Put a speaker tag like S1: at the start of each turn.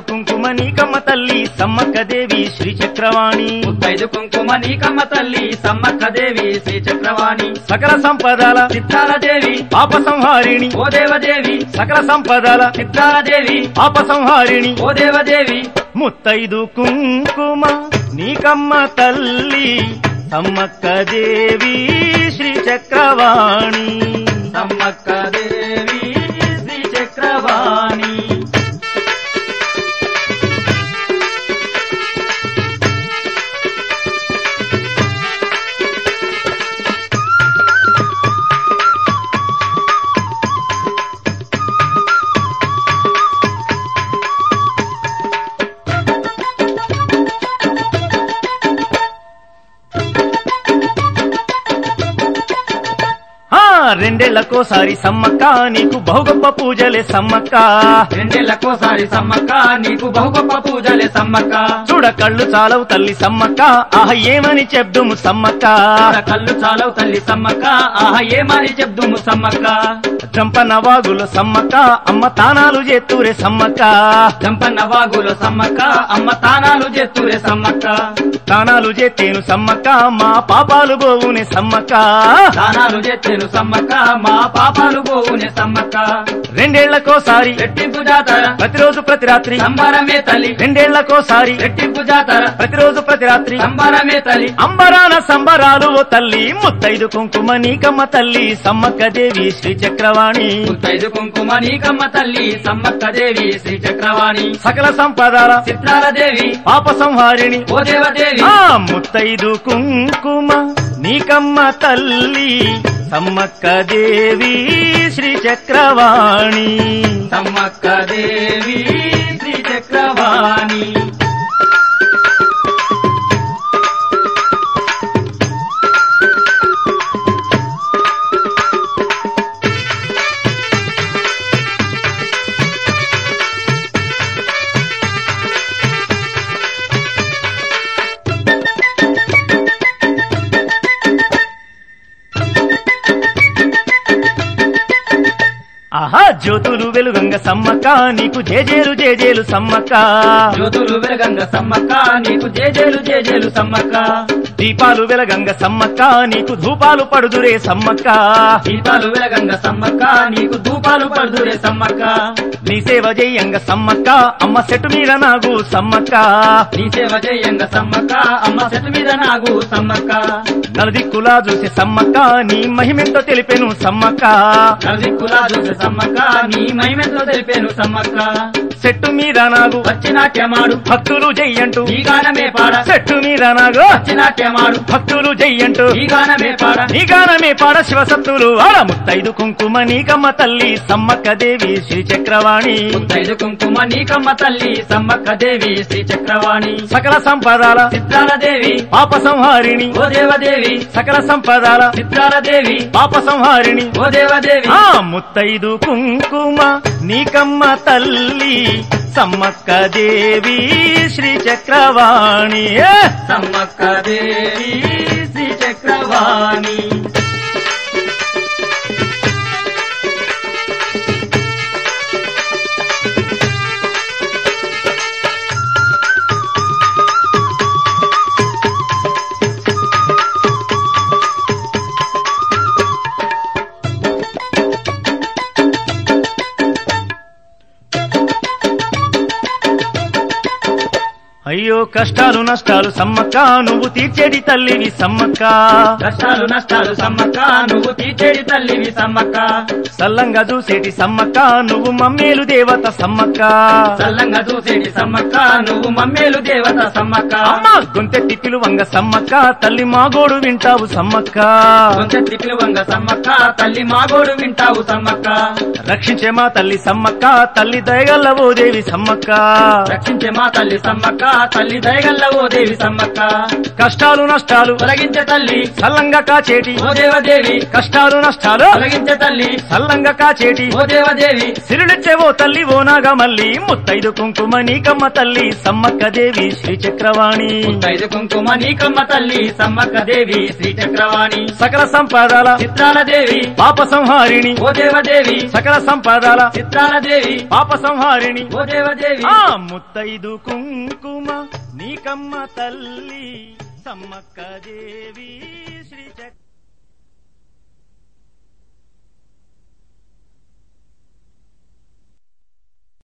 S1: కుంకుమ నీకమ్మ తల్లి సమ్మక్క దేవి శ్రీ చక్రవాణి
S2: ముత్తైదు కుంకుమ నీకమ్మ తల్లి సమ్మక్క దేవి శ్రీ చక్రవాణి
S1: సకల సంపదల
S2: చిత్రాల దేవి
S1: పాప సంహారిణి
S2: ఓ దేవదేవి
S1: సకల సంపదల
S2: చిత్రాల దేవి
S1: పాప సంహారిణి
S2: ఓ దేవదేవి
S1: ముత్తైదు కుంకుమ నీకమ్మ తల్లి సమ్మక్క దేవి శ్రీ చక్రవాణి
S2: సమ్మక్క దేవి శ్రీ చక్రవాణి
S1: ఆ రెండేళ్లకోసారి సమ్మక్క నీకు బహు గొప్ప పూజలే సమ్మక్క
S2: రెండేళ్లకోసారి సమ్మక్క నీకు బహు గొప్ప పూజలే సమ్మక్క
S1: చూడ కళ్ళు చాలవు తల్లి సమ్మక్క ఆహ ఏమని చెప్దుము సమ్మక్క
S2: ఆడ కళ్ళు చాలవు తల్లి సమ్మక్క ఆహా ఏమని చెప్దుము సమ్మక్క
S1: జంపన వాగులు సమ్మక్క అమ్మ తానాలు చేతూరే సమ్మక్క
S2: జంపన్న వాగులో సమ్మక్క అమ్మ తానాలు చేస్తూరే సమ్మక్క
S1: తానాలు చేతేను సమ్మక్క మా పాపాలు పోవునే సమ్మక్క
S2: దానాలు చేస్తేను సమ్మక్క మా పాపాలు పోవునే సమ్మక్క
S1: రెండేళ్లకోసారి
S2: రెట్టింపు జాతర
S1: ప్రతిరోజు ప్రతి రాత్రి
S2: సంబరమే తల్లి
S1: రెండేళ్లకోసారి
S2: రెట్టింపు జాతర
S1: ప్రతిరోజు ప్రతి రాత్రి
S2: సంబరమే తల్లి
S1: అంబరాన సంబరాలు ఓ తల్లి ముత్తైదు కుంకుమ నీకమ్మ తల్లి సమ్మక్క దేవి శ్రీ చక్రవాణి
S2: ముత్తైదు కుంకుమ నీకమ్మ తల్లి సమ్మక్క దేవి శ్రీ చక్రవాణి
S1: సకల సంపదాల
S2: చిత్రాల దేవి
S1: పాప సంహారిణి
S2: ఓ దేవదేవి
S1: ఆ ముత్తైదు కుంకుమ నీకమ్మ తల్లి సమ్మక్క దేవి శ్రీ చక్రవాణి
S2: సమ్మక్క దేవి శ్రీ చక్రవాణి
S1: ఆహా జ్యోతులు వెలుగంగ సమ్మక్క నీకు జేజేలు జేజేలు సమ్మక్క
S2: జ్యోతులు వెలగంగ సమ్మక్క నీకు జేజేలు జేజేలు సమ్మక్క
S1: దీపాలు వెలగంగ సమ్మక్క నీకు ధూపాలు పడుదురే సమ్మక్క
S2: దీపాలు వెలగంగ సమ్మక్క నీకు ధూపాలు పడుదురే సమ్మక్క
S1: నీ సేవ జయంగ సమ్మక్క అమ్మ చెట్టు మీద నాగు సమ్మక్క
S2: నీ సేవ జయంగ సమ్మక్క అమ్మ చెట్టు మీద నాగు సమ్మక్క
S1: నలుదిక్కులా చూసే సమ్మక్క నీ మహిమెంతో తెలిపెను సమ్మక్క
S2: నదిక్కులా చూసే సమ్మక్క నీ మహిమెంతో తెలిపేను సమ్మక్క
S1: చెట్టు మీద నాగు
S2: వచ్చి నాట్యమాడు
S1: భక్తులు జయ్యంటూ
S2: ఈ గానమే పాడ
S1: చెట్టు మీద నాగు
S2: వచ్చి నాట్యమాడు
S1: భక్తులు జయ్యంటూ
S2: ఈ గానమే పాడ
S1: నీ గానమే పాడ శివసత్తులు ఆడ ముత్తైదు కుంకుమ నీకమ్మ తల్లి సమ్మక్క దేవి శ్రీ చక్రవాణి
S2: ముత్తైదు కుంకుమ నీకమ్మ తల్లి సమ్మక్క దేవి శ్రీ చక్రవాణి
S1: సకల సంపదాల
S2: చిత్రాల దేవి
S1: పాప సంహారిణి
S2: ఓ దేవదేవి
S1: సకల సంపదాల
S2: చిత్రాల దేవి
S1: పాప సంహారిణి
S2: ఓ దేవదేవి
S1: ఆ ముత్తైదు కుంకుమ నీకమ్మ తల్లి సమ్మక్క దేవి శ్రీ చక్రవాణి ఏ!
S2: సమ్మక్క దేవి శ్రీ చక్రవాణి
S1: అయ్యో కష్టాలు నష్టాలు సమ్మక్క నువ్వు తీర్చేటి తల్లివి సమ్మక్క
S2: కష్టాలు నష్టాలు సమ్మక్క నువ్వు తీర్చేడి తల్లివి సమ్మక్క
S1: సల్లంగా చూసేటి సమ్మక్క నువ్వు మమ్మేలు దేవత సమ్మక్క
S2: చల్లంగా చూసేటి సమ్మక్క నువ్వు మమ్మేలు దేవత సమ్మక్క
S1: అమ్మ గొంతెత్తి పిలువంగ సమ్మక్క తల్లి మాగోడు వింటావు సమ్మక్క
S2: కొంచెత్తి పిలువంగ సమ్మక్క తల్లి మాగోడు వింటావు సమ్మక్క
S1: రక్షించే మా తల్లి సమ్మక్క తల్లి దయగల్ల ఓ దేవి సమ్మక్క
S2: రక్షించే మా తల్లి సమ్మక్క తల్లి దయగల్ల ఓ దేవి సమ్మక్క
S1: కష్టాలు నష్టాలు
S2: తొలగించే తల్లి
S1: సల్లంగా కాచేటి
S2: ఓ దేవదేవి
S1: కష్టాలు నష్టాలు
S2: తొలగించే తల్లి
S1: సల్లంగా కాచేటి
S2: ఓ దేవదేవి
S1: సిరుడిచ్చే ఓ తల్లి ఓ నాగమల్లి ముత్తైదు కుంకుమ నీకమ్మ తల్లి సమ్మక్క దేవి శ్రీ చక్రవాణి
S2: ఐదు కుంకుమ నీకమ్మ తల్లి సమ్మక్క దేవి శ్రీ చక్రవాణి
S1: సకల సంపదాల
S2: చిత్రాల దేవి
S1: పాప సంహారిణి
S2: ఓ దేవదేవి
S1: సకల సంపదాల
S2: చిత్రాల దేవి
S1: పాప సంహారిణి
S2: ఓ దేవదేవి
S1: ఆ ముత్తైదు కుంకుమ నీకమ్మ తల్లి సమ్మక్క దేవి శ్రీ చక్ర